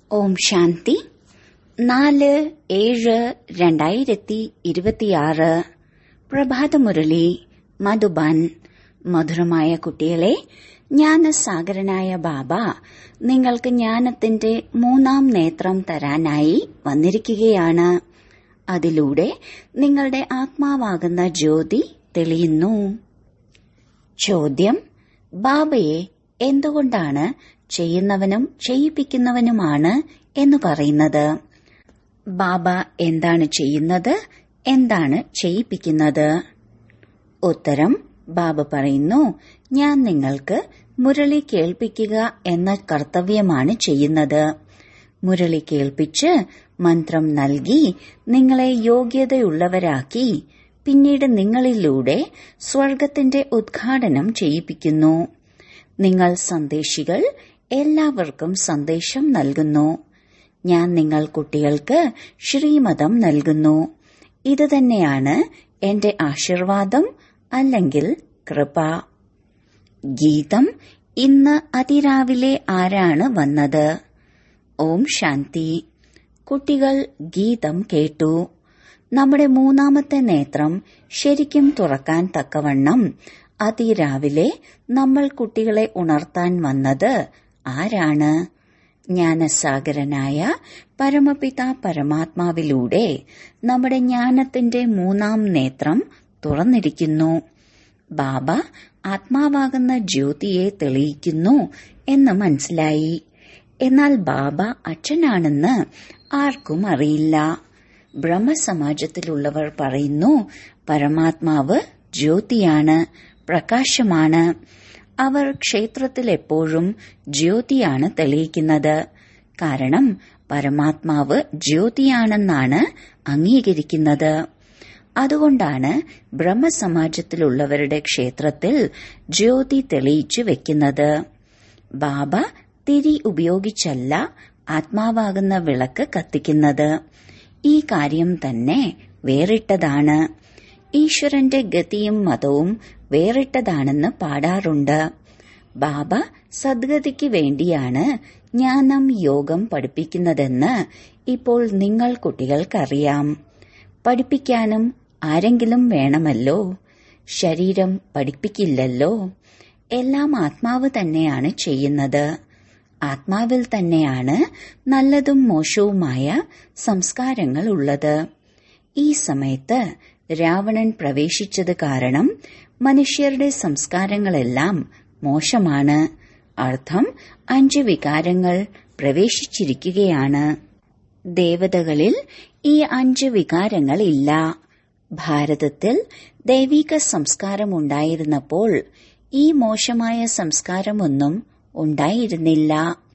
ഓം ശാന്തി നാല് ഏഴ് രണ്ടായിരത്തി ഇരുപത്തിയാറ് പ്രഭാതമുരളി മധുബൻ മധുരമായ കുട്ടികളെ ജ്ഞാനസാഗരനായ ബാബ നിങ്ങൾക്ക് ജ്ഞാനത്തിന്റെ മൂന്നാം നേത്രം തരാനായി വന്നിരിക്കുകയാണ് അതിലൂടെ നിങ്ങളുടെ ആത്മാവാകുന്ന ജ്യോതി തെളിയുന്നു ചോദ്യം ബാബയെ എന്തുകൊണ്ടാണ് ചെയ്യുന്നവനും ചെയ്യിപ്പിക്കുന്നവനുമാണ് എന്ന് പറയുന്നത് ബാബ എന്താണ് ചെയ്യുന്നത് എന്താണ് ചെയ്യിപ്പിക്കുന്നത് ഉത്തരം ബാബ പറയുന്നു ഞാൻ നിങ്ങൾക്ക് മുരളി കേൾപ്പിക്കുക എന്ന കർത്തവ്യമാണ് ചെയ്യുന്നത് മുരളി കേൾപ്പിച്ച് മന്ത്രം നൽകി നിങ്ങളെ യോഗ്യതയുള്ളവരാക്കി പിന്നീട് നിങ്ങളിലൂടെ സ്വർഗത്തിന്റെ ഉദ്ഘാടനം ചെയ്യിപ്പിക്കുന്നു നിങ്ങൾ സന്ദേശികൾ എല്ലാവർക്കും സന്ദേശം നൽകുന്നു ഞാൻ നിങ്ങൾ കുട്ടികൾക്ക് ശ്രീമതം നൽകുന്നു ഇത് തന്നെയാണ് എന്റെ ആശീർവാദം അല്ലെങ്കിൽ കൃപ ഗീതം ഇന്ന് അതിരാവിലെ ആരാണ് വന്നത് ഓം ശാന്തി കുട്ടികൾ ഗീതം കേട്ടു നമ്മുടെ മൂന്നാമത്തെ നേത്രം ശരിക്കും തുറക്കാൻ തക്കവണ്ണം അതിരാവിലെ നമ്മൾ കുട്ടികളെ ഉണർത്താൻ വന്നത് ആരാണ് ജ്ഞാനസാഗരനായ പരമപിത പരമാത്മാവിലൂടെ നമ്മുടെ ജ്ഞാനത്തിന്റെ മൂന്നാം നേത്രം തുറന്നിരിക്കുന്നു ബാബ ആത്മാവാകുന്ന ജ്യോതിയെ തെളിയിക്കുന്നു എന്ന് മനസ്സിലായി എന്നാൽ ബാബ അച്ഛനാണെന്ന് ആർക്കും അറിയില്ല ബ്രഹ്മസമാജത്തിലുള്ളവർ പറയുന്നു പരമാത്മാവ് ജ്യോതിയാണ് പ്രകാശമാണ് അവർ ക്ഷേത്രത്തിൽ എപ്പോഴും ജ്യോതിയാണ് തെളിയിക്കുന്നത് കാരണം പരമാത്മാവ് ജ്യോതിയാണെന്നാണ് അംഗീകരിക്കുന്നത് അതുകൊണ്ടാണ് ബ്രഹ്മസമാജത്തിലുള്ളവരുടെ ക്ഷേത്രത്തിൽ ജ്യോതി തെളിയിച്ചു വെക്കുന്നത് ബാബ തിരി ഉപയോഗിച്ചല്ല ആത്മാവാകുന്ന വിളക്ക് കത്തിക്കുന്നത് ഈ കാര്യം തന്നെ വേറിട്ടതാണ് ഈശ്വരന്റെ ഗതിയും മതവും വേറിട്ടതാണെന്ന് പാടാറുണ്ട് ബാബ സദ്ഗതിക്ക് വേണ്ടിയാണ് ജ്ഞാനം യോഗം പഠിപ്പിക്കുന്നതെന്ന് ഇപ്പോൾ നിങ്ങൾ കുട്ടികൾക്കറിയാം പഠിപ്പിക്കാനും ആരെങ്കിലും വേണമല്ലോ ശരീരം പഠിപ്പിക്കില്ലല്ലോ എല്ലാം ആത്മാവ് തന്നെയാണ് ചെയ്യുന്നത് ആത്മാവിൽ തന്നെയാണ് നല്ലതും മോശവുമായ സംസ്കാരങ്ങൾ ഉള്ളത് ഈ സമയത്ത് രാവണൻ പ്രവേശിച്ചത് കാരണം മനുഷ്യരുടെ സംസ്കാരങ്ങളെല്ലാം മോശമാണ് അർത്ഥം അഞ്ച് വികാരങ്ങൾ പ്രവേശിച്ചിരിക്കുകയാണ് ദേവതകളിൽ ഈ അഞ്ച് വികാരങ്ങൾ ഇല്ല ഭാരതത്തിൽ ദൈവിക സംസ്കാരമുണ്ടായിരുന്നപ്പോൾ ഈ മോശമായ സംസ്കാരമൊന്നും ഉണ്ടായിരുന്നില്ല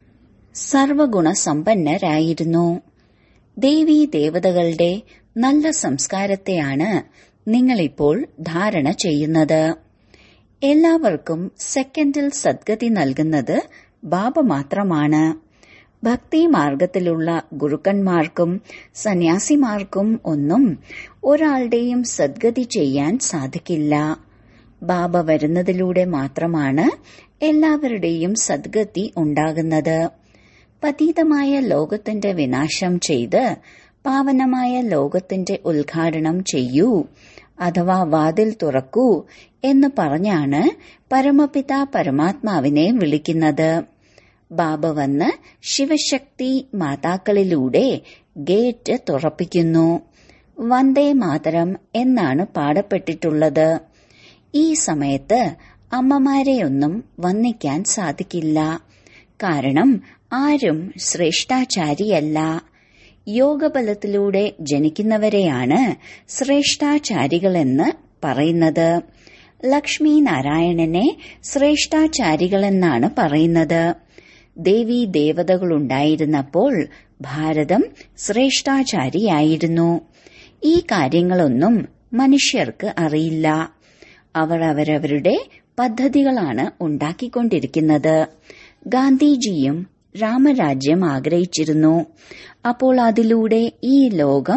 സർവഗുണസമ്പന്നരായിരുന്നു ദേവീ ദേവതകളുടെ നല്ല സംസ്കാരത്തെയാണ് നിങ്ങളിപ്പോൾ ധാരണ ചെയ്യുന്നത് എല്ലാവർക്കും സെക്കൻഡിൽ സദ്ഗതി നൽകുന്നത് ബാബ മാത്രമാണ് ഭക്തി മാർഗത്തിലുള്ള ഗുരുക്കന്മാർക്കും സന്യാസിമാർക്കും ഒന്നും ഒരാളുടെയും സദ്ഗതി ചെയ്യാൻ സാധിക്കില്ല ബാബ വരുന്നതിലൂടെ മാത്രമാണ് എല്ലാവരുടെയും സദ്ഗതി ഉണ്ടാകുന്നത് പതീതമായ ലോകത്തിന്റെ വിനാശം ചെയ്ത് പാവനമായ ലോകത്തിന്റെ ഉദ്ഘാടനം ചെയ്യൂ അഥവാ വാതിൽ തുറക്കൂ എന്ന് പറഞ്ഞാണ് പരമപിത പരമാത്മാവിനെ വിളിക്കുന്നത് ബാബ വന്ന് ശിവശക്തി മാതാക്കളിലൂടെ ഗേറ്റ് തുറപ്പിക്കുന്നു വന്ദേ മാതരം എന്നാണ് പാടപ്പെട്ടിട്ടുള്ളത് ഈ സമയത്ത് അമ്മമാരെയൊന്നും വന്നിക്കാൻ സാധിക്കില്ല കാരണം ആരും ശ്രേഷ്ഠാചാരിയല്ല യോഗബലത്തിലൂടെ ജനിക്കുന്നവരെയാണ് ശ്രേഷ്ഠാചാരികളെന്ന് പറയുന്നത് ലക്ഷ്മി നാരായണനെ ശ്രേഷ്ഠാചാരികളെന്നാണ് പറയുന്നത് ദേവീ ദേവതകളുണ്ടായിരുന്നപ്പോൾ ഭാരതം ശ്രേഷ്ഠാചാരിയായിരുന്നു ഈ കാര്യങ്ങളൊന്നും മനുഷ്യർക്ക് അറിയില്ല അവർ അവരവരുടെ പദ്ധതികളാണ് ഉണ്ടാക്കിക്കൊണ്ടിരിക്കുന്നത് ഗാന്ധിജിയും രാമരാജ്യം ആഗ്രഹിച്ചിരുന്നു അപ്പോൾ അതിലൂടെ ഈ ലോകം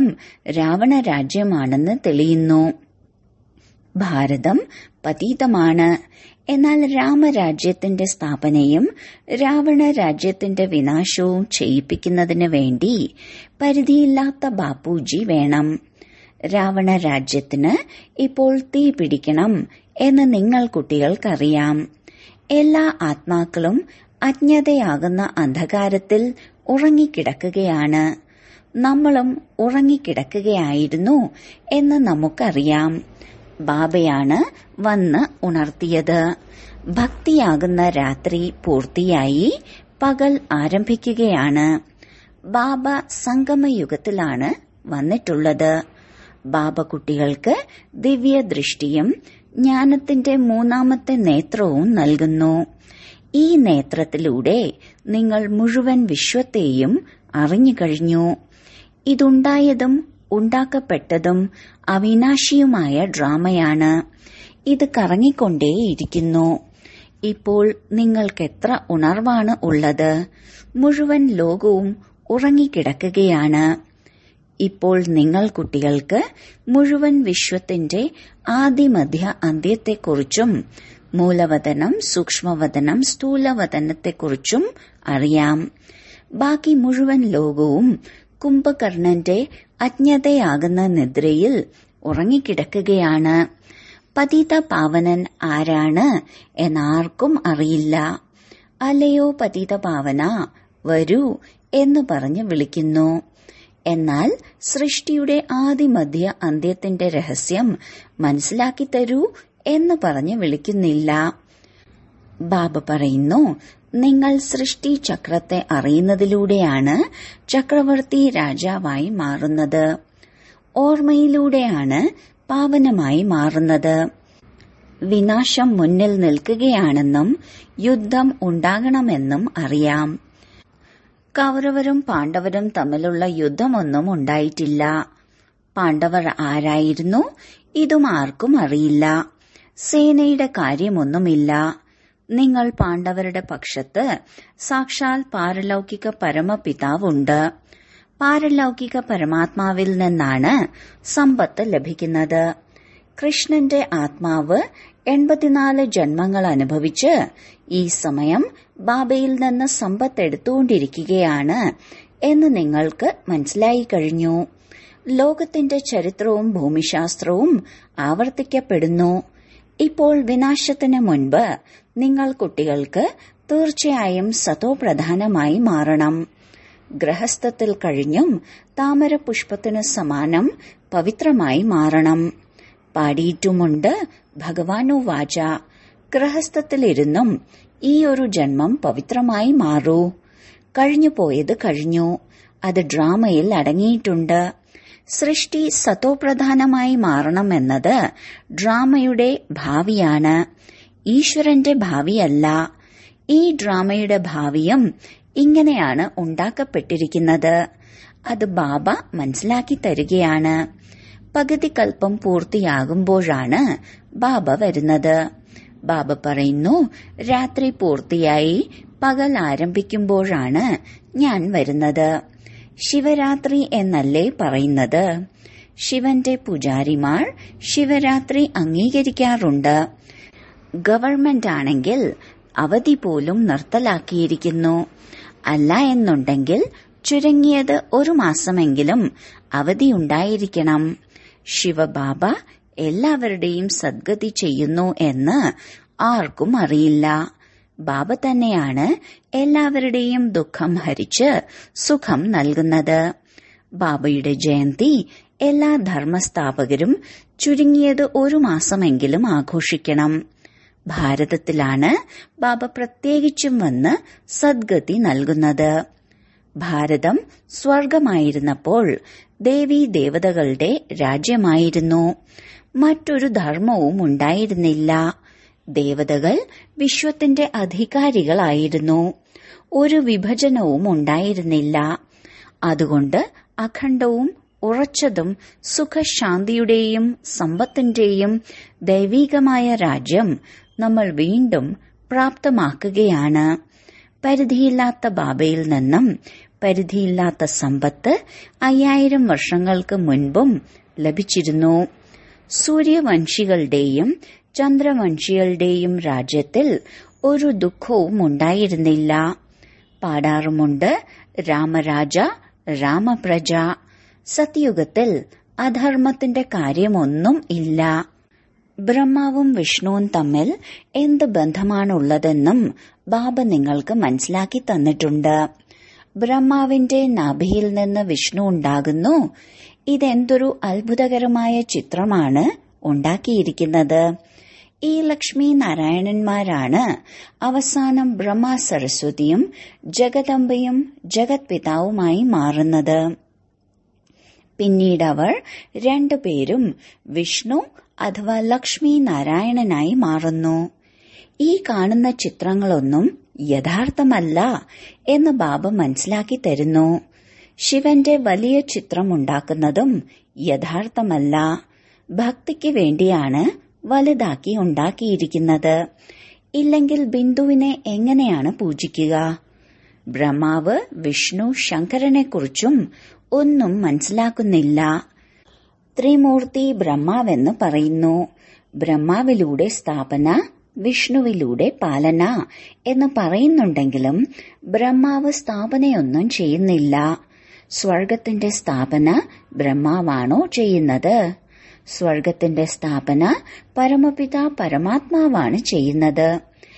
രാവണരാജ്യമാണെന്ന് തെളിയുന്നു ഭാരതം പതീതമാണ് എന്നാൽ രാമരാജ്യത്തിന്റെ സ്ഥാപനയും രാവണ രാജ്യത്തിന്റെ വിനാശവും ചെയ്യിപ്പിക്കുന്നതിന് വേണ്ടി പരിധിയില്ലാത്ത ബാപ്പുജി വേണം രാവണ രാജ്യത്തിന് ഇപ്പോൾ തീ പിടിക്കണം എന്ന് നിങ്ങൾ കുട്ടികൾക്കറിയാം എല്ലാ ആത്മാക്കളും അജ്ഞതയാകുന്ന അന്ധകാരത്തിൽ ഉറങ്ങിക്കിടക്കുകയാണ് നമ്മളും ഉറങ്ങിക്കിടക്കുകയായിരുന്നു എന്ന് നമുക്കറിയാം ബാബയാണ് വന്ന് ഉണർത്തിയത് ഭക്തിയാകുന്ന രാത്രി പൂർത്തിയായി പകൽ ആരംഭിക്കുകയാണ് ബാബ സംഗമയുഗത്തിലാണ് വന്നിട്ടുള്ളത് ബാബ കുട്ടികൾക്ക് ദിവ്യദൃഷ്ടിയും ജ്ഞാനത്തിന്റെ മൂന്നാമത്തെ നേത്രവും നൽകുന്നു ഈ നേത്രത്തിലൂടെ നിങ്ങൾ മുഴുവൻ വിശ്വത്തെയും അറിഞ്ഞു കഴിഞ്ഞു ഇതുണ്ടായതും ഉണ്ടാക്കപ്പെട്ടതും അവിനാശിയുമായ ഡ്രാമയാണ് ഇത് കറങ്ങിക്കൊണ്ടേയിരിക്കുന്നു ഇപ്പോൾ നിങ്ങൾക്കെത്ര ഉണർവാണ് ഉള്ളത് മുഴുവൻ ലോകവും ഉറങ്ങിക്കിടക്കുകയാണ് ഇപ്പോൾ നിങ്ങൾ കുട്ടികൾക്ക് മുഴുവൻ വിശ്വത്തിന്റെ ആദിമധ്യ അന്ത്യത്തെക്കുറിച്ചും മൂലവതനം സൂക്ഷ്മവതനം സ്ഥൂലവതനത്തെക്കുറിച്ചും അറിയാം ബാക്കി മുഴുവൻ ലോകവും കുംഭകർണന്റെ അജ്ഞതയാകുന്ന നിദ്രയിൽ ഉറങ്ങിക്കിടക്കുകയാണ് പതിത പാവനൻ ആരാണ് എന്നാർക്കും അറിയില്ല അല്ലയോ പതിത പാവന വരൂ എന്ന് പറഞ്ഞ് വിളിക്കുന്നു എന്നാൽ സൃഷ്ടിയുടെ ആദിമധ്യ അന്ത്യത്തിന്റെ രഹസ്യം മനസ്സിലാക്കി തരൂ എന്ന് പറഞ്ഞ് വിളിക്കുന്നില്ല ബാബ പറയുന്നു നിങ്ങൾ സൃഷ്ടി ചക്രത്തെ അറിയുന്നതിലൂടെയാണ് ചക്രവർത്തി രാജാവായി മാറുന്നത് ഓർമ്മയിലൂടെയാണ് പാവനമായി മാറുന്നത് വിനാശം മുന്നിൽ നിൽക്കുകയാണെന്നും യുദ്ധം ഉണ്ടാകണമെന്നും അറിയാം കൗരവരും പാണ്ഡവരും തമ്മിലുള്ള യുദ്ധമൊന്നും ഉണ്ടായിട്ടില്ല പാണ്ഡവർ ആരായിരുന്നു ഇതും ആർക്കും അറിയില്ല സേനയുടെ കാര്യമൊന്നുമില്ല നിങ്ങൾ പാണ്ഡവരുടെ പക്ഷത്ത് സാക്ഷാൽ പാരലൗകിക പരമപിതാവുണ്ട് പാരലൗകിക പരമാത്മാവിൽ നിന്നാണ് സമ്പത്ത് ലഭിക്കുന്നത് കൃഷ്ണന്റെ ആത്മാവ് എൺപത്തിനാല് ജന്മങ്ങൾ അനുഭവിച്ച് ഈ സമയം ബാബയിൽ നിന്ന് സമ്പത്ത് എടുത്തുകൊണ്ടിരിക്കുകയാണ് എന്ന് നിങ്ങൾക്ക് മനസ്സിലായി കഴിഞ്ഞു ലോകത്തിന്റെ ചരിത്രവും ഭൂമിശാസ്ത്രവും ആവർത്തിക്കപ്പെടുന്നു ഇപ്പോൾ വിനാശത്തിന് മുൻപ് നിങ്ങൾ കുട്ടികൾക്ക് തീർച്ചയായും സതോപ്രധാനമായി മാറണം ഗ്രഹസ്ഥത്തിൽ കഴിഞ്ഞും താമരപുഷ്പത്തിനു സമാനം പവിത്രമായി മാറണം പാടിയിട്ടുമുണ്ട് ഭഗവാനു വാച ഗൃഹസ്ഥത്തിലിരുന്നും ഈ ഒരു ജന്മം പവിത്രമായി മാറൂ കഴിഞ്ഞു പോയത് കഴിഞ്ഞു അത് ഡ്രാമയിൽ അടങ്ങിയിട്ടുണ്ട് സൃഷ്ടി സതോപ്രധാനമായി മാറണമെന്നത് ഡ്രാമയുടെ ഭാവിയാണ് ഈശ്വരന്റെ ഭാവിയല്ല ഈ ഡ്രാമയുടെ ഭാവിയും ഇങ്ങനെയാണ് ഉണ്ടാക്കപ്പെട്ടിരിക്കുന്നത് അത് ബാബ മനസ്സിലാക്കി തരികയാണ് പകുതി കൽപ്പം പൂർത്തിയാകുമ്പോഴാണ് ബാബ വരുന്നത് ബാബ പറയുന്നു രാത്രി പൂർത്തിയായി പകൽ ആരംഭിക്കുമ്പോഴാണ് ഞാൻ വരുന്നത് ശിവരാത്രി എന്നല്ലേ പറയുന്നത് ശിവന്റെ പൂജാരിമാർ ശിവരാത്രി അംഗീകരിക്കാറുണ്ട് ഗവൺമെന്റ് ആണെങ്കിൽ അവധി പോലും നിർത്തലാക്കിയിരിക്കുന്നു അല്ല എന്നുണ്ടെങ്കിൽ ചുരുങ്ങിയത് ഒരു മാസമെങ്കിലും അവധിയുണ്ടായിരിക്കണം ശിവബാബ എല്ലാവരുടെയും സദ്ഗതി ചെയ്യുന്നു എന്ന് ആർക്കും അറിയില്ല ബാബ തന്നെയാണ് എല്ലാവരുടെയും ദുഃഖം ഹരിച്ച് സുഖം നൽകുന്നത് ബാബയുടെ ജയന്തി എല്ലാ ധർമ്മസ്ഥാപകരും ചുരുങ്ങിയത് ഒരു മാസമെങ്കിലും ആഘോഷിക്കണം ഭാരതത്തിലാണ് ബാബ പ്രത്യേകിച്ചും വന്ന് സദ്ഗതി നൽകുന്നത് ഭാരതം സ്വർഗമായിരുന്നപ്പോൾ ദേവീ ദേവതകളുടെ രാജ്യമായിരുന്നു മറ്റൊരു ധർമ്മവും ഉണ്ടായിരുന്നില്ല ദേവതകൾ വിശ്വത്തിന്റെ അധികാരികളായിരുന്നു ഒരു വിഭജനവും ഉണ്ടായിരുന്നില്ല അതുകൊണ്ട് അഖണ്ഡവും ഉറച്ചതും സുഖശാന്തിയുടെയും സമ്പത്തിന്റെയും ദൈവീകമായ രാജ്യം നമ്മൾ വീണ്ടും പ്രാപ്തമാക്കുകയാണ് പരിധിയില്ലാത്ത ബാബയിൽ നിന്നും പരിധിയില്ലാത്ത സമ്പത്ത് അയ്യായിരം വർഷങ്ങൾക്ക് മുൻപും ലഭിച്ചിരുന്നു സൂര്യവംശികളുടെയും ചന്ദ്രവംശികളുടെയും രാജ്യത്തിൽ ഒരു ദുഃഖവും ഉണ്ടായിരുന്നില്ല പാടാറുമുണ്ട് രാമരാജ രാമപ്രജ സത്യുഗത്തിൽ അധർമ്മത്തിന്റെ കാര്യമൊന്നും ഇല്ല ബ്രഹ്മാവും വിഷ്ണുവും തമ്മിൽ എന്ത് ബന്ധമാണുള്ളതെന്നും ബാബ നിങ്ങൾക്ക് മനസ്സിലാക്കി തന്നിട്ടുണ്ട് ബ്രഹ്മാവിന്റെ നാഭിയിൽ നിന്ന് വിഷ്ണു ഉണ്ടാകുന്നു ഇതെന്തൊരു അത്ഭുതകരമായ ചിത്രമാണ് ഉണ്ടാക്കിയിരിക്കുന്നത് ഈ ലക്ഷ്മി നാരായണന്മാരാണ് അവസാനം ബ്രഹ്മ സരസ്വതിയും ജഗദംബയും ജഗത് പിതാവുമായി മാറുന്നത് പിന്നീട് അവർ രണ്ടുപേരും വിഷ്ണു അഥവാ ലക്ഷ്മി നാരായണനായി മാറുന്നു ഈ കാണുന്ന ചിത്രങ്ങളൊന്നും യഥാർത്ഥമല്ല എന്ന് ബാബ മനസ്സിലാക്കി തരുന്നു ശിവന്റെ വലിയ ചിത്രം ഉണ്ടാക്കുന്നതും യഥാർത്ഥമല്ല ഭക്തിക്ക് വേണ്ടിയാണ് വലുതാക്കി ഉണ്ടാക്കിയിരിക്കുന്നത് ഇല്ലെങ്കിൽ ബിന്ദുവിനെ എങ്ങനെയാണ് പൂജിക്കുക ബ്രഹ്മാവ് വിഷ്ണു ശങ്കരനെക്കുറിച്ചും ഒന്നും മനസ്സിലാക്കുന്നില്ല ത്രിമൂർത്തി ബ്രഹ്മാവെന്ന് പറയുന്നു ബ്രഹ്മാവിലൂടെ സ്ഥാപന വിഷ്ണുവിലൂടെ പാലന എന്ന് പറയുന്നുണ്ടെങ്കിലും ബ്രഹ്മാവ് സ്ഥാപനയൊന്നും ചെയ്യുന്നില്ല സ്വർഗത്തിന്റെ സ്ഥാപന ബ്രഹ്മാവാണോ ചെയ്യുന്നത് സ്വർഗത്തിന്റെ സ്ഥാപന പരമപിത പരമാത്മാവാണ് ചെയ്യുന്നത്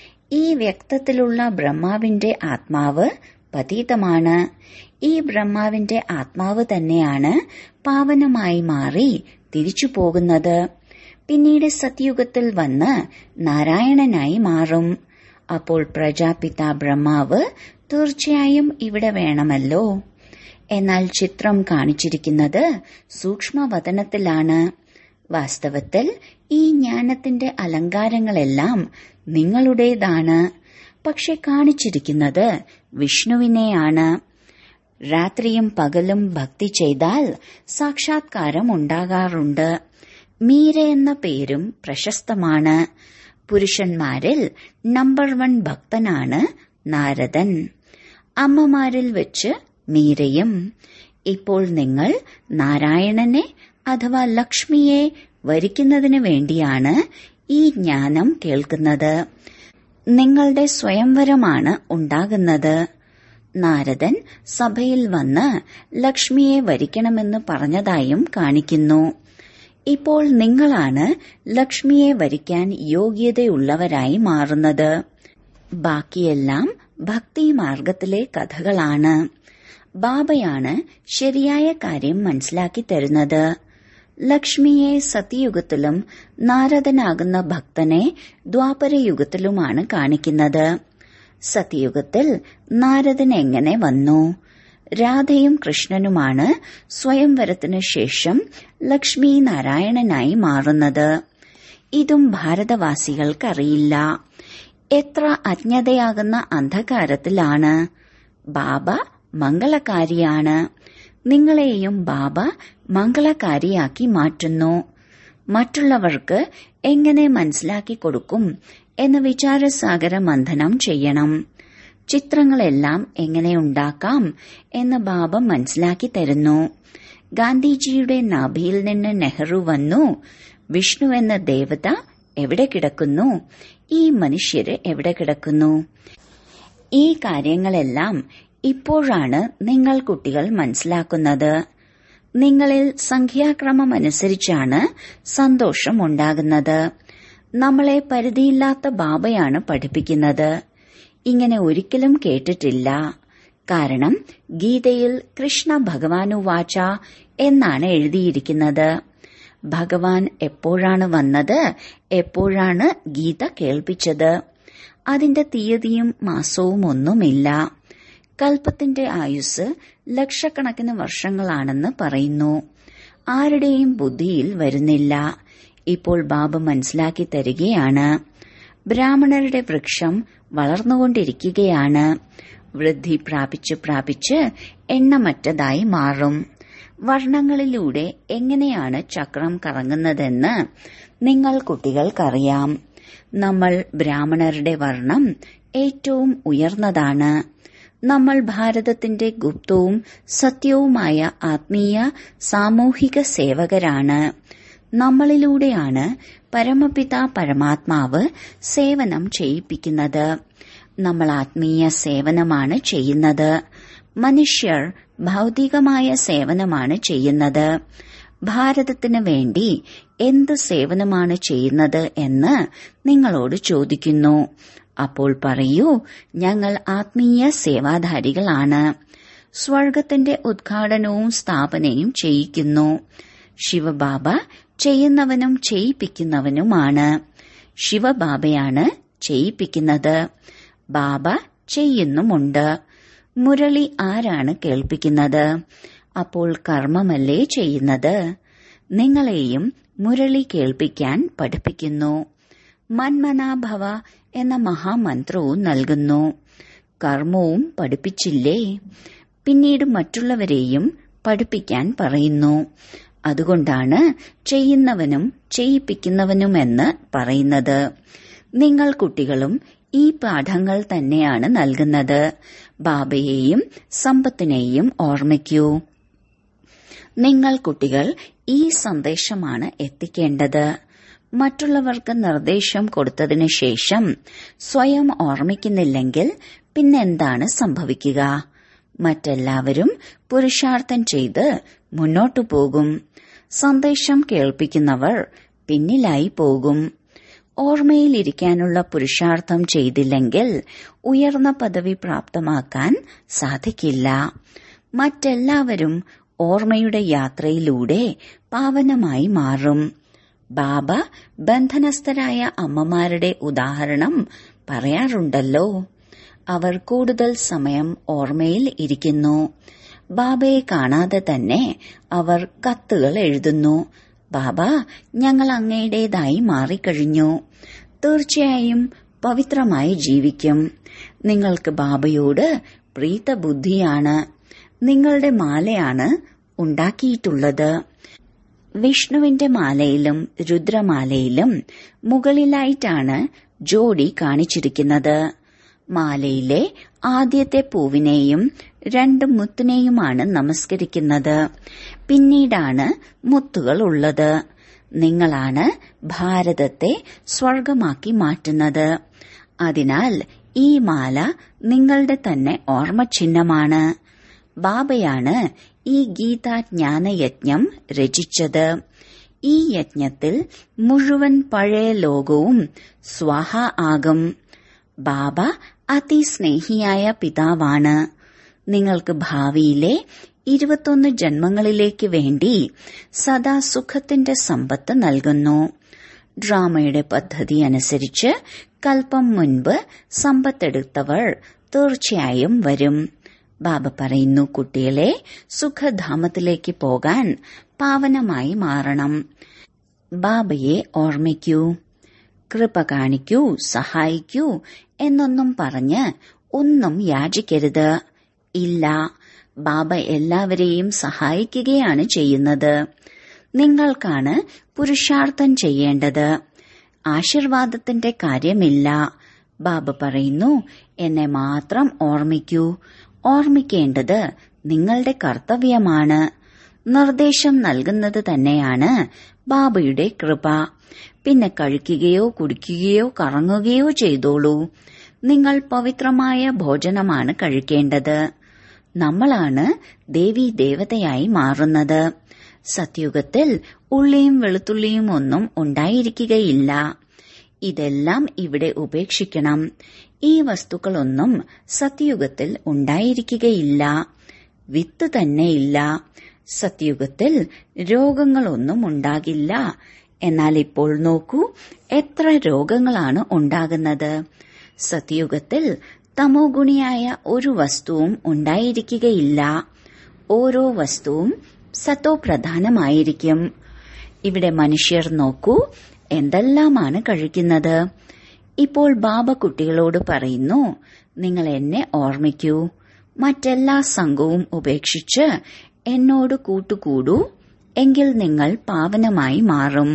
ഈ വ്യക്തത്തിലുള്ള ബ്രഹ്മാവിന്റെ ആത്മാവ് പതീതമാണ് ഈ ബ്രഹ്മാവിന്റെ ആത്മാവ് തന്നെയാണ് പാവനമായി മാറി തിരിച്ചു പോകുന്നത് പിന്നീട് സത്യുഗത്തിൽ വന്ന് നാരായണനായി മാറും അപ്പോൾ പ്രജാപിത ബ്രഹ്മാവ് തീർച്ചയായും ഇവിടെ വേണമല്ലോ എന്നാൽ ചിത്രം കാണിച്ചിരിക്കുന്നത് സൂക്ഷ്മവതനത്തിലാണ് വാസ്തവത്തിൽ ഈ ജ്ഞാനത്തിന്റെ അലങ്കാരങ്ങളെല്ലാം നിങ്ങളുടേതാണ് പക്ഷെ കാണിച്ചിരിക്കുന്നത് വിഷ്ണുവിനെയാണ് രാത്രിയും പകലും ഭക്തി ചെയ്താൽ സാക്ഷാത്കാരം ഉണ്ടാകാറുണ്ട് മീര എന്ന പേരും പ്രശസ്തമാണ് പുരുഷന്മാരിൽ നമ്പർ വൺ ഭക്തനാണ് നാരദൻ അമ്മമാരിൽ വെച്ച് മീരയും ഇപ്പോൾ നിങ്ങൾ നാരായണനെ അഥവാ ലക്ഷ്മിയെ വരിക്കുന്നതിന് വേണ്ടിയാണ് ഈ ജ്ഞാനം കേൾക്കുന്നത് നിങ്ങളുടെ സ്വയംവരമാണ് ഉണ്ടാകുന്നത് നാരദൻ സഭയിൽ വന്ന് ലക്ഷ്മിയെ വരിക്കണമെന്ന് പറഞ്ഞതായും കാണിക്കുന്നു ഇപ്പോൾ നിങ്ങളാണ് ലക്ഷ്മിയെ വരിക്കാൻ യോഗ്യതയുള്ളവരായി മാറുന്നത് ബാക്കിയെല്ലാം ഭക്തി മാർഗത്തിലെ കഥകളാണ് ബാബയാണ് ശരിയായ കാര്യം മനസ്സിലാക്കി തരുന്നത് ലക്ഷ്മിയെ സത്യയുഗത്തിലും നാരദനാകുന്ന ഭക്തനെ ദ്വാപരയുഗത്തിലുമാണ് കാണിക്കുന്നത് സത്യയുഗത്തിൽ നാരദൻ എങ്ങനെ വന്നു രാധയും കൃഷ്ണനുമാണ് സ്വയംവരത്തിനു ശേഷം ലക്ഷ്മി നാരായണനായി മാറുന്നത് ഇതും ഭാരതവാസികൾക്കറിയില്ല എത്ര അജ്ഞതയാകുന്ന അന്ധകാരത്തിലാണ് ബാബ മംഗളകാരിയാണ് നിങ്ങളെയും ബാബ മംഗളകാരിയാക്കി മാറ്റുന്നു മറ്റുള്ളവർക്ക് എങ്ങനെ മനസ്സിലാക്കി കൊടുക്കും എന്ന് വിചാരസാഗര മന്ഥനം ചെയ്യണം ചിത്രങ്ങളെല്ലാം എങ്ങനെ ഉണ്ടാക്കാം എന്ന് ബാബ മനസ്സിലാക്കി തരുന്നു ഗാന്ധിജിയുടെ നാഭിയിൽ നിന്ന് നെഹ്റു വന്നു വിഷ്ണു എന്ന ദേവത എവിടെ കിടക്കുന്നു ഈ മനുഷ്യര് എവിടെ കിടക്കുന്നു ഈ കാര്യങ്ങളെല്ലാം ഇപ്പോഴാണ് നിങ്ങൾ കുട്ടികൾ മനസ്സിലാക്കുന്നത് നിങ്ങളിൽ സംഖ്യാക്രമം അനുസരിച്ചാണ് സന്തോഷം ഉണ്ടാകുന്നത് നമ്മളെ പരിധിയില്ലാത്ത ബാബയാണ് പഠിപ്പിക്കുന്നത് ഇങ്ങനെ ഒരിക്കലും കേട്ടിട്ടില്ല കാരണം ഗീതയിൽ കൃഷ്ണ ഭഗവാനുവാച എന്നാണ് എഴുതിയിരിക്കുന്നത് ഭഗവാൻ എപ്പോഴാണ് വന്നത് എപ്പോഴാണ് ഗീത കേൾപ്പിച്ചത് അതിന്റെ തീയതിയും മാസവും ഒന്നുമില്ല കൽപ്പത്തിന്റെ ആയുസ് ലക്ഷക്കണക്കിന് വർഷങ്ങളാണെന്ന് പറയുന്നു ആരുടെയും ബുദ്ധിയിൽ വരുന്നില്ല ഇപ്പോൾ ബാബ മനസ്സിലാക്കി തരികയാണ് ബ്രാഹ്മണരുടെ വൃക്ഷം വളർന്നുകൊണ്ടിരിക്കുകയാണ് വൃദ്ധി പ്രാപിച്ച് പ്രാപിച്ച് എണ്ണമറ്റതായി മാറും വർണ്ണങ്ങളിലൂടെ എങ്ങനെയാണ് ചക്രം കറങ്ങുന്നതെന്ന് നിങ്ങൾ കുട്ടികൾക്കറിയാം നമ്മൾ ബ്രാഹ്മണരുടെ വർണ്ണം ഏറ്റവും ഉയർന്നതാണ് നമ്മൾ ഭാരതത്തിന്റെ ഗുപ്തവും സത്യവുമായ ആത്മീയ സാമൂഹിക സേവകരാണ് നമ്മളിലൂടെയാണ് പരമപിത പരമാത്മാവ് സേവനം ചെയ്യിപ്പിക്കുന്നത് നമ്മൾ ആത്മീയ സേവനമാണ് ചെയ്യുന്നത് മനുഷ്യർ ഭൗതികമായ സേവനമാണ് ചെയ്യുന്നത് ഭാരതത്തിന് വേണ്ടി എന്ത് സേവനമാണ് ചെയ്യുന്നത് എന്ന് നിങ്ങളോട് ചോദിക്കുന്നു അപ്പോൾ പറയൂ ഞങ്ങൾ ആത്മീയ സേവാധാരികളാണ് സ്വർഗത്തിന്റെ ഉദ്ഘാടനവും സ്ഥാപനയും ചെയ്യിക്കുന്നു ശിവബാബ ചെയ്യുന്നവനും ചെയ്യിപ്പിക്കുന്നവനുമാണ് ശിവബാബയാണ് ചെയ്യിപ്പിക്കുന്നത് ബാബ ചെയ്യുന്നുമുണ്ട് മുരളി ആരാണ് കേൾപ്പിക്കുന്നത് അപ്പോൾ കർമ്മമല്ലേ ചെയ്യുന്നത് നിങ്ങളെയും മുരളി കേൾപ്പിക്കാൻ പഠിപ്പിക്കുന്നു മന്മനാഭവ എന്ന മഹാമന്ത്രവും നൽകുന്നു കർമ്മവും പഠിപ്പിച്ചില്ലേ പിന്നീട് മറ്റുള്ളവരെയും പഠിപ്പിക്കാൻ പറയുന്നു അതുകൊണ്ടാണ് ചെയ്യുന്നവനും ചെയ്യിപ്പിക്കുന്നവനുമെന്ന് പറയുന്നത് നിങ്ങൾ കുട്ടികളും ഈ പാഠങ്ങൾ തന്നെയാണ് നൽകുന്നത് ബാബയെയും സമ്പത്തിനെയും ഓർമ്മിക്കൂ നിങ്ങൾ കുട്ടികൾ ഈ സന്ദേശമാണ് എത്തിക്കേണ്ടത് മറ്റുള്ളവർക്ക് നിർദ്ദേശം കൊടുത്തതിനു ശേഷം സ്വയം ഓർമ്മിക്കുന്നില്ലെങ്കിൽ പിന്നെന്താണ് സംഭവിക്കുക മറ്റെല്ലാവരും പുരുഷാർത്ഥം ചെയ്ത് മുന്നോട്ടു പോകും സന്ദേശം കേൾപ്പിക്കുന്നവർ പിന്നിലായി പോകും ഓർമ്മയിലിരിക്കാനുള്ള പുരുഷാർത്ഥം ചെയ്തില്ലെങ്കിൽ ഉയർന്ന പദവി പ്രാപ്തമാക്കാൻ സാധിക്കില്ല മറ്റെല്ലാവരും ഓർമ്മയുടെ യാത്രയിലൂടെ പാവനമായി മാറും ബാബ ബന്ധനസ്ഥരായ അമ്മമാരുടെ ഉദാഹരണം പറയാറുണ്ടല്ലോ അവർ കൂടുതൽ സമയം ഓർമ്മയിൽ ഇരിക്കുന്നു ബാബയെ കാണാതെ തന്നെ അവർ കത്തുകൾ എഴുതുന്നു ബാബ ഞങ്ങൾ അങ്ങയുടേതായി മാറിക്കഴിഞ്ഞു തീർച്ചയായും പവിത്രമായി ജീവിക്കും നിങ്ങൾക്ക് ബാബയോട് പ്രീതബുദ്ധിയാണ് നിങ്ങളുടെ മാലയാണ് ഉണ്ടാക്കിയിട്ടുള്ളത് വിഷ്ണുവിന്റെ മാലയിലും രുദ്രമാലയിലും മുകളിലായിട്ടാണ് ജോഡി കാണിച്ചിരിക്കുന്നത് മാലയിലെ ആദ്യത്തെ പൂവിനെയും രണ്ട് മുത്തിനെയുമാണ് നമസ്കരിക്കുന്നത് പിന്നീടാണ് മുത്തുകൾ ഉള്ളത് നിങ്ങളാണ് ഭാരതത്തെ സ്വർഗമാക്കി മാറ്റുന്നത് അതിനാൽ ഈ മാല നിങ്ങളുടെ തന്നെ ഓർമ്മചിഹ്നമാണ് ബാബയാണ് ഈ ഗീതാജ്ഞാനയജ്ഞം രചിച്ചത് ഈ യജ്ഞത്തിൽ മുഴുവൻ പഴയ ലോകവും സ്വാഹ ആകും ബാബ അതിസ്നേഹിയായ പിതാവാണ് നിങ്ങൾക്ക് ഭാവിയിലെ ഇരുപത്തൊന്ന് ജന്മങ്ങളിലേക്ക് വേണ്ടി സദാ സുഖത്തിന്റെ സമ്പത്ത് നൽകുന്നു ഡ്രാമയുടെ പദ്ധതി അനുസരിച്ച് കൽപ്പം മുൻപ് സമ്പത്തെടുത്തവർ തീർച്ചയായും വരും ബാബ പറയുന്നു കുട്ടികളെ സുഖധാമത്തിലേക്ക് പോകാൻ പാവനമായി മാറണം ബാബയെ ഓർമ്മിക്കൂ കൃപ കാണിക്കൂ സഹായിക്കൂ എന്നൊന്നും പറഞ്ഞ് ഒന്നും യാചിക്കരുത് ഇല്ല ബാബ എല്ലാവരെയും സഹായിക്കുകയാണ് ചെയ്യുന്നത് നിങ്ങൾക്കാണ് പുരുഷാർത്ഥം ചെയ്യേണ്ടത് ആശീർവാദത്തിന്റെ കാര്യമില്ല ബാബ പറയുന്നു എന്നെ മാത്രം ഓർമ്മിക്കൂ ഓർമ്മിക്കേണ്ടത് നിങ്ങളുടെ കർത്തവ്യമാണ് നിർദ്ദേശം നൽകുന്നത് തന്നെയാണ് ബാബയുടെ കൃപ പിന്നെ കഴിക്കുകയോ കുടിക്കുകയോ കറങ്ങുകയോ ചെയ്തോളൂ നിങ്ങൾ പവിത്രമായ ഭോജനമാണ് കഴിക്കേണ്ടത് നമ്മളാണ് ദേവി ദേവതയായി മാറുന്നത് സത്യുഗത്തിൽ ഉള്ളിയും വെളുത്തുള്ളിയും ഒന്നും ഉണ്ടായിരിക്കുകയില്ല ഇതെല്ലാം ഇവിടെ ഉപേക്ഷിക്കണം ഈ വസ്തുക്കളൊന്നും സത്യുഗത്തിൽ ഉണ്ടായിരിക്കുകയില്ല വിത്ത് തന്നെയില്ല സത്യുഗത്തിൽ രോഗങ്ങളൊന്നും ഉണ്ടാകില്ല എന്നാൽ ഇപ്പോൾ നോക്കൂ എത്ര രോഗങ്ങളാണ് ഉണ്ടാകുന്നത് സത്യുഗത്തിൽ തമോഗുണിയായ ഒരു വസ്തുവും ഉണ്ടായിരിക്കുകയില്ല ഓരോ വസ്തുവും സത്തോ പ്രധാനമായിരിക്കും ഇവിടെ മനുഷ്യർ നോക്കൂ എന്തെല്ലാമാണ് കഴിക്കുന്നത് ഇപ്പോൾ ബാബ കുട്ടികളോട് പറയുന്നു നിങ്ങൾ എന്നെ ഓർമ്മിക്കൂ മറ്റെല്ലാ സംഘവും ഉപേക്ഷിച്ച് എന്നോട് കൂട്ടുകൂടൂ എങ്കിൽ നിങ്ങൾ പാവനമായി മാറും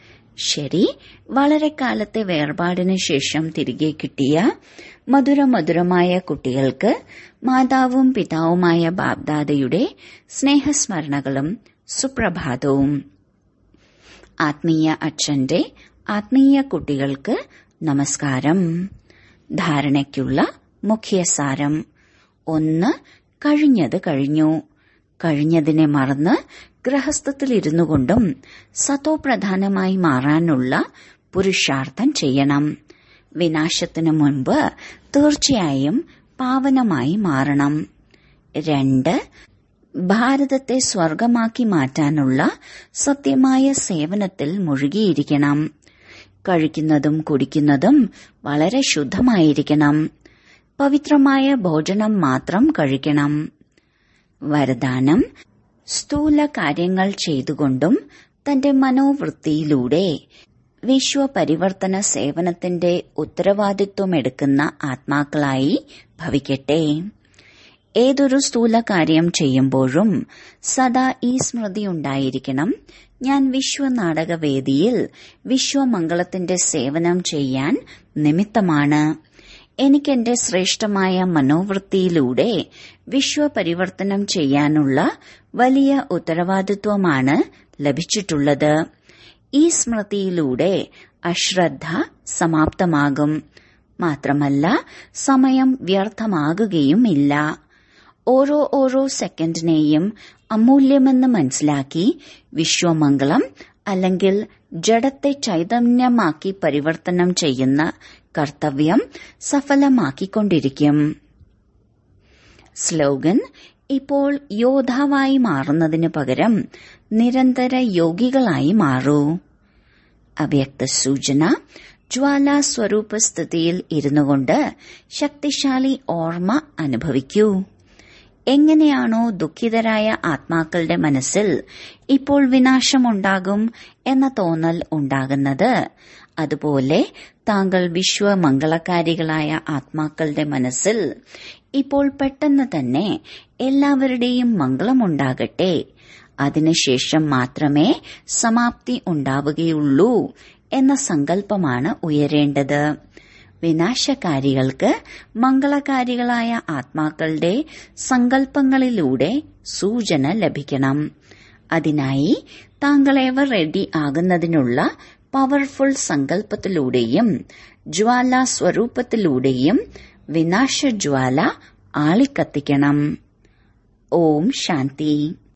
ശരി വളരെ കാലത്തെ വേർപാടിന് ശേഷം തിരികെ കിട്ടിയ മധുരമധുരമായ കുട്ടികൾക്ക് മാതാവും പിതാവുമായ ബാബ്ദാദയുടെ സ്നേഹസ്മരണകളും സുപ്രഭാതവും ആത്മീയ അച്ഛന്റെ ആത്മീയ കുട്ടികൾക്ക് നമസ്കാരം ധാരണയ്ക്കുള്ള മുഖ്യസാരം ഒന്ന് കഴിഞ്ഞത് കഴിഞ്ഞു കഴിഞ്ഞതിനെ മറന്ന് ഗ്രഹസ്ഥത്തിലിരുന്നു കൊണ്ടും സതോപ്രധാനമായി മാറാനുള്ള പുരുഷാർത്ഥം ചെയ്യണം വിനാശത്തിനു മുൻപ് തീർച്ചയായും പാവനമായി മാറണം രണ്ട് ഭാരതത്തെ സ്വർഗമാക്കി മാറ്റാനുള്ള സത്യമായ സേവനത്തിൽ മുഴുകിയിരിക്കണം കഴിക്കുന്നതും കുടിക്കുന്നതും വളരെ ശുദ്ധമായിരിക്കണം പവിത്രമായ ഭോജനം മാത്രം കഴിക്കണം വരദാനം സ്ഥൂല കാര്യങ്ങൾ ചെയ്തുകൊണ്ടും തന്റെ മനോവൃത്തിയിലൂടെ വിശ്വപരിവർത്തന സേവനത്തിന്റെ ഉത്തരവാദിത്വമെടുക്കുന്ന ആത്മാക്കളായി ഭവിക്കട്ടെ ഏതൊരു സ്ഥൂല കാര്യം ചെയ്യുമ്പോഴും സദാ ഈ സ്മൃതി ഉണ്ടായിരിക്കണം ഞാൻ വിശ്വനാടകവേദിയിൽ വിശ്വമംഗളത്തിന്റെ സേവനം ചെയ്യാൻ നിമിത്തമാണ് എനിക്കെന്റെ ശ്രേഷ്ഠമായ മനോവൃത്തിയിലൂടെ വിശ്വപരിവർത്തനം ചെയ്യാനുള്ള വലിയ ഉത്തരവാദിത്വമാണ് ലഭിച്ചിട്ടുള്ളത് ഈ സ്മൃതിയിലൂടെ അശ്രദ്ധ സമാപ്തമാകും മാത്രമല്ല സമയം വ്യർത്ഥമാകുകയുമില്ല ഓരോ ഓരോ സെക്കൻഡിനെയും അമൂല്യമെന്ന് മനസ്സിലാക്കി വിശ്വമംഗളം അല്ലെങ്കിൽ ജഡത്തെ ചൈതന്യമാക്കി പരിവർത്തനം ചെയ്യുന്ന കർത്തവ്യം സഫലമാക്കിക്കൊണ്ടിരിക്കും സ്ലോഗൻ ഇപ്പോൾ യോദ്ധാവായി മാറുന്നതിനു പകരം നിരന്തര യോഗികളായി മാറൂ അവ്യക്ത സൂചന ജ്വാലാ സ്വരൂപ സ്ഥിതിയിൽ ഇരുന്നുകൊണ്ട് ശക്തിശാലി ഓർമ്മ അനുഭവിക്കൂ എങ്ങനെയാണോ ദുഃഖിതരായ ആത്മാക്കളുടെ മനസ്സിൽ ഇപ്പോൾ വിനാശമുണ്ടാകും എന്ന തോന്നൽ ഉണ്ടാകുന്നത് അതുപോലെ താങ്കൾ വിശ്വമംഗളകാരികളായ ആത്മാക്കളുടെ മനസ്സിൽ ഇപ്പോൾ പെട്ടെന്ന് തന്നെ എല്ലാവരുടെയും മംഗളമുണ്ടാകട്ടെ അതിനുശേഷം മാത്രമേ സമാപ്തി ഉണ്ടാവുകയുള്ളൂ എന്ന സങ്കല്പമാണ് ഉയരേണ്ടത് വിനാശകാരികൾക്ക് മംഗളകാരികളായ ആത്മാക്കളുടെ സങ്കല്പങ്ങളിലൂടെ സൂചന ലഭിക്കണം അതിനായി താങ്കളേവർ റെഡി ആകുന്നതിനുള്ള പവർഫുൾ സങ്കല്പത്തിലൂടെയും ജ്വാല സ്വരൂപത്തിലൂടെയും വിനാശജ്വാല ആളിക്കത്തിക്കണം ഓം ശാന്തി